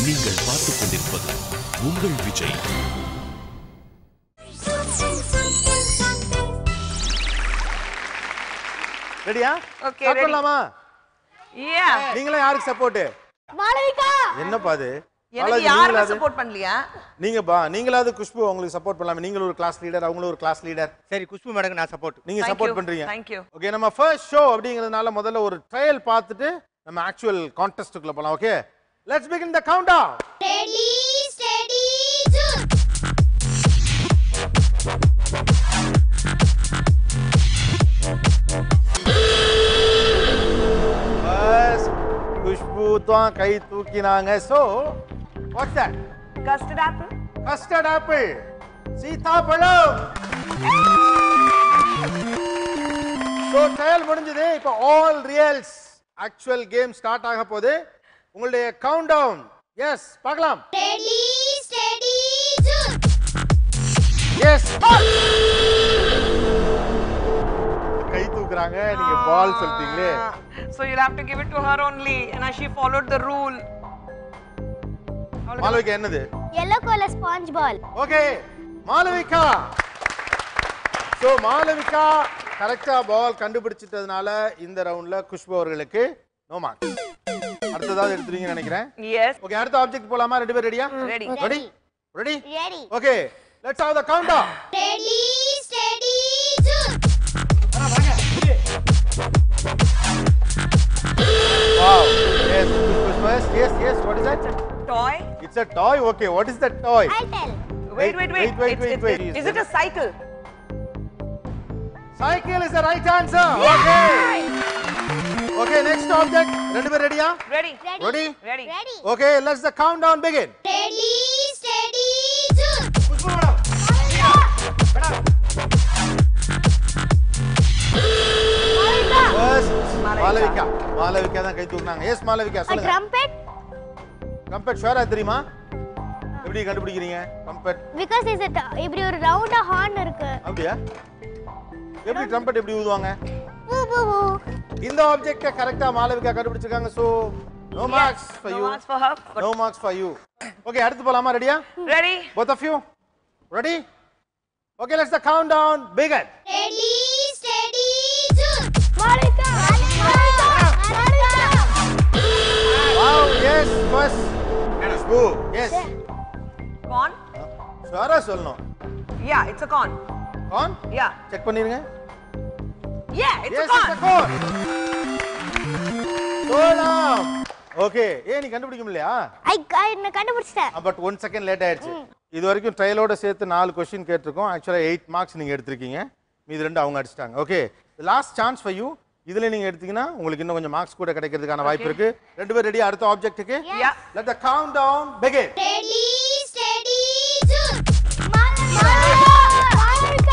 நீங்கள் பார்த்துக் கொண்டிருப்பது உங்கள் விஜய் ரெடியா Okay, Start ready. பண்ணலாமா Yeah. நீங்களும் யாருக்கு சப்போர்ட் மாளவிகா என்னப்பா அது எனக்கு பாலாஜி, யாருமே நீங்களாவது சப்போர்ட் பண்ணலையா நீங்க பா நீங்களாவது குஷ்பு உங்களுக்கு சப்போர்ட் பண்ணலாமே நீங்களும் ஒரு கிளாஸ் லீடர் அவங்களும் ஒரு கிளாஸ் லீடர் சரி குஷ்பு மேடம் நான் சப்போர்ட் நீங்க Thank சப்போர்ட் you. பண்றீங்க Thank you. ஓகே நம்ம ஃபர்ஸ்ட் ஷோ அப்படிங்கிறதுனால முதல்ல ஒரு ட்ரையல் பார்த்துட்டு நம்ம ஆக்சுவல் கான்டெஸ்ட்டுக்குள்ள போலாம் okay let's begin the countdown ready steady ஜூட் ஃபர்ஸ்ட் குஷ்பு தான் கை தூக்கினாங்க so what's that custard apple custard apple சீதாப்பழம் சோ ட்ரையல் முடிஞ்சது இப்போ ஆல் ரியல்ஸ் ஆக்சுவல் கேம் ஸ்டார்ட் ஆக போகுது உங்களுடைய கவுண்ட் டவுன் எஸ் பார்க்கலாம் ரெடி ஸ்டெடி ஜூட் எஸ் கை தூக்குறாங்க நீங்க பால் சொல்லிட்டீங்களே so you'll have to give it to her only and she followed the rule Malavika என்னது yellow color sponge ball okay Malavika so Malavika கரெக்டா பால் கண்டுபிடிச்சிட்டதுனால இந்த ரவுண்ட்ல குஷ்பு அவர்களுக்கு நோ மார்க் அடுத்ததாவது எடுத்துறீங்கன்னு நினைக்கிறேன் yes ஓகே அடுத்த ஆப்ஜெக்ட் போலாமா ரெண்டு பேர் ரெடியா Ready. Ready ready ready okay let's have the countdown ready steady ஜூட் Wow. Yes, Pushpa's first. Yes, yes. What is that? toy It's a toy. Okay. What is that toy? i'll tell wait wait wait, wait, It's- wait, it's- wait. is it a cycle Cycle is the right answer. Okay. Okay. Next object. ரெண்டு பேர் ரெடியா? ready ready Ready? ready ready Okay. Let's the countdown begin. ready steady ஜூட் Pushpa madam. Malavika First. Malavika. Malavika. Malavika தான் கை தூக்குனாங்க. Yes, Malavika a சொல்லுங்க. trumpet Trumpet ஷுவரா தெரியுமா? எப்படி கண்டுபிடிக்கிறீங்க? Trumpet. because is it இப்படி ஒரு ரவுண்டா ஹார்ன் இருக்கு அப்படியா? எப்படி trumpet எப்படி ஊதுவாங்க? பூ பூ பூ இந்த ஆப்ஜெக்ட கரெக்டா மாளவிகா கண்டுபிடிச்சிருக்காங்க. So no marks for no you. marks for her but No marks for you. Okay, அடுத்து போலாமா ரெடியா? ready Both of you? Ready? Okay, let's the countdown begin. ரெடி ஸ்டெடி ஜூட் Malavika Malavika Malavika Wow, yes, first. Kushbu, yes. corn ஷுவரா சொல்லணும். yeah it's a corn On? yeah check பண்ணிருங்க. yeah it's Yes, a it's a corn corn. சோளம். Okay, ஏன் நீ கண்டுபிடிக்க முடியலையா? ஐ நான் கண்டுபிடிச்சிட்டேன் பட் ஒன் செகண்ட் லேட் ஆயிடுச்சு இது வரைக்கும் ட்ரையலோட சேர்த்து நாலு கொஸ்டின் கேட்டிருக்கோம் ஆக்சுவலாக எயிட் மார்க்ஸ் நீங்கள் எடுத்திருக்கீங்க மீது ரெண்டு அவங்க அடிச்சிட்டாங்க okay last chance for you இதில் நீங்கள் எடுத்தீங்கன்னா உங்களுக்கு இன்னும் கொஞ்சம் மார்க்ஸ் கூட கிடைக்கிறதுக்கான வாய்ப்பு இருக்கு ரெண்டு பேர் ரெடி அடுத்த ஆப்ஜெக்ட்டுக்கு yeah let the countdown begin ready steady ஜூட் மாளவிகா மாளவிகா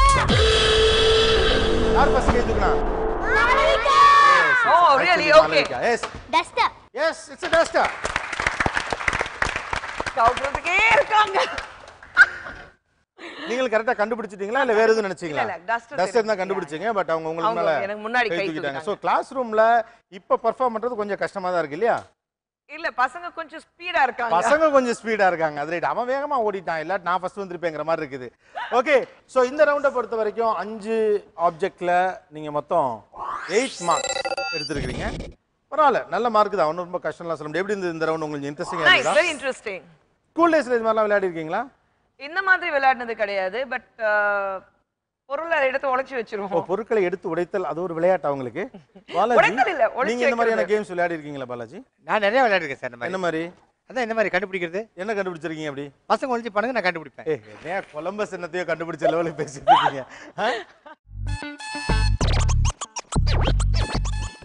யார் ஃபர்ஸ்ட் கை தூக்குனா Malavika oh really okay yes duster yes it's a duster கவுக்கிறதுக்கே இருக்காங்க நீங்கள் கரெக்டா கண்டுபிடிச்சிட்டீங்களா இல்ல வேற எதுவும் நினைச்சீங்களா இல்ல, இல்ல, duster டஸ்டர் தான் தெரியும். கண்டுபிடிச்சீங்க பட் அவங்க உங்களுக்கு அவங்க மேல எனக்கு முன்னாடி கை தூக்கிட்டாங்க தூக்கிட்டாங்க. ஸோ கிளாஸ் ரூம்ல இப்ப பர்ஃபார்ம் பண்றது கொஞ்சம் கஷ்டமா தான் இருக்கு இல்லையா இல்ல பசங்க கொஞ்சம் ஸ்பீடா இருக்காங்க பசங்க கொஞ்சம் ஸ்பீடா இருக்காங்க அது ரைட் அவன் வேகமா ஓடிட்டான் இல்ல நான் ஃபர்ஸ்ட் வந்திருப்பேங்கிற மாதிரி இருக்குது ஓகே சோ இந்த ரவுண்டை பொறுத்த வரைக்கும் அஞ்சு ஆப்ஜெக்ட்ல நீங்க மொத்தம் எயிட் மார்க்ஸ் எடுத்திருக்கீங்க பரவாயில்ல நல்ல மார்க் தான் ஒன்றும் ரொம்ப கஷ்டம்லாம் சொல்ல முடியாது எப்படி இருந்தது இந்த ரவுண்ட் உங்களுக்கு இன்ட்ரெஸ்டிங்காக நைஸ் இருந்தா வெரி இன்ட்ரெஸ்டிங் ஸ்கூல் டேஸ்ல இது மாதிரிலாம் விளையாடி இருக்கீங்களா இந்த மாதிரி விளையாடினது கிடையாது பட் பொருளை எடுத்து உடைச்சு ஓ வச்சிருவோம் பொருட்களை எடுத்து உடைத்தல் அது ஒரு விளையாட்டு அவங்களுக்கு பாலாஜி உடைத்தல் இல்ல, உடைச்சு நீங்க இந்த மாதிரியான வைக்கிறது. கேம்ஸ் விளையாடி இருக்கீங்களா பாலாஜி நான் நிறைய விளையாடுறேன் சார் இந்த மாதிரி என்ன மாதிரி அதான் இந்த மாதிரி கண்டுபிடிக்கிறது என்ன கண்டுபிடிச்சிருக்கீங்க அப்படி பசங்க ஒழிச்சு பண்ணுங்க நான் கண்டுபிடிப்பேன் ஏய் என்னையா கொலம்பஸ் என்னத்தையோ கண்டுபிடிச்ச லெவலுக்கு பேசிட்டு இருக்கீங்க ஆ?